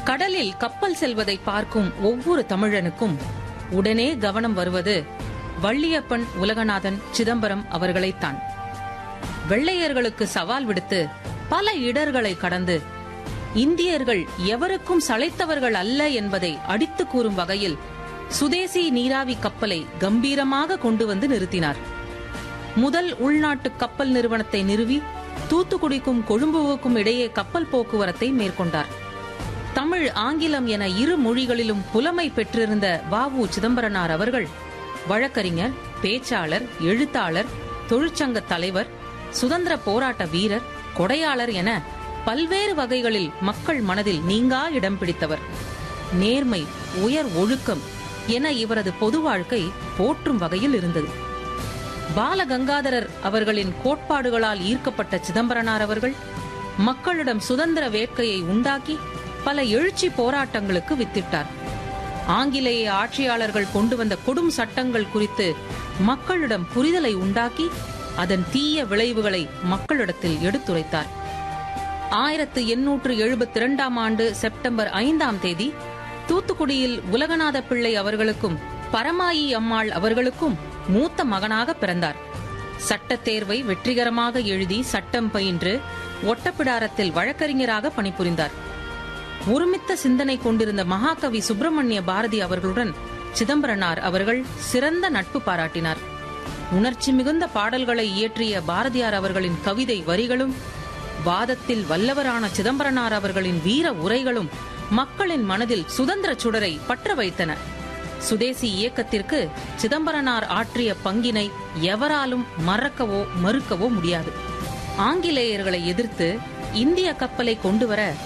கடலில் கப்பல் செல்வதை பார்க்கும் ஒவ்வொரு தமிழனுக்கும் உடனே கவனம் வருவது வள்ளியப்பன் உலகநாதன் சிதம்பரம் அவர்களைத்தான் வெள்ளையர்களுக்கு சவால் விடுத்து பல இடர்களை கடந்து இந்தியர்கள் எவருக்கும் சளைத்தவர்கள் அல்ல என்பதை அடித்து கூறும் வகையில் சுதேசி நீராவி கப்பலை கம்பீரமாக கொண்டு வந்து நிறுத்தினார் முதல் உள்நாட்டு கப்பல் நிறுவனத்தை நிறுவி தூத்துக்குடிக்கும் கொழும்புவுக்கும் இடையே கப்பல் போக்குவரத்தை மேற்கொண்டார் தமிழ் ஆங்கிலம் என இரு மொழிகளிலும் புலமை பெற்றிருந்த வாவு சிதம்பரனார் அவர்கள் வழக்கறிஞர் பேச்சாளர் எழுத்தாளர் தொழிற்சங்க தலைவர் சுதந்திர போராட்ட வீரர் கொடையாளர் என பல்வேறு வகைகளில் மக்கள் மனதில் நீங்கா இடம் பிடித்தவர் நேர்மை உயர் ஒழுக்கம் என இவரது பொது வாழ்க்கை போற்றும் வகையில் இருந்தது பாலகங்காதரர் அவர்களின் கோட்பாடுகளால் ஈர்க்கப்பட்ட சிதம்பரனார் அவர்கள் மக்களிடம் சுதந்திர வேட்கையை உண்டாக்கி பல எழுச்சி போராட்டங்களுக்கு வித்திட்டார் ஆங்கிலேய ஆட்சியாளர்கள் கொண்டு வந்த கொடும் சட்டங்கள் குறித்து மக்களிடம் புரிதலை உண்டாக்கி அதன் தீய விளைவுகளை மக்களிடத்தில் எடுத்துரைத்தார் ஆயிரத்து எண்ணூற்று எழுபத்தி இரண்டாம் ஆண்டு செப்டம்பர் ஐந்தாம் தேதி தூத்துக்குடியில் உலகநாத பிள்ளை அவர்களுக்கும் பரமாயி அம்மாள் அவர்களுக்கும் மூத்த மகனாக பிறந்தார் சட்டத் தேர்வை வெற்றிகரமாக எழுதி சட்டம் பயின்று ஒட்டப்பிடாரத்தில் வழக்கறிஞராக பணிபுரிந்தார் ஒருமித்த சிந்தனை கொண்டிருந்த மகாகவி சுப்பிரமணிய பாரதி அவர்களுடன் சிதம்பரனார் அவர்கள் சிறந்த நட்பு பாராட்டினார் உணர்ச்சி மிகுந்த பாடல்களை இயற்றிய பாரதியார் அவர்களின் கவிதை வரிகளும் வாதத்தில் வல்லவரான சிதம்பரனார் அவர்களின் வீர உரைகளும் மக்களின் மனதில் சுதந்திர சுடரை பற்ற வைத்தன சுதேசி இயக்கத்திற்கு சிதம்பரனார் ஆற்றிய பங்கினை எவராலும் மறக்கவோ மறுக்கவோ முடியாது ஆங்கிலேயர்களை எதிர்த்து இந்திய கப்பலை கொண்டுவர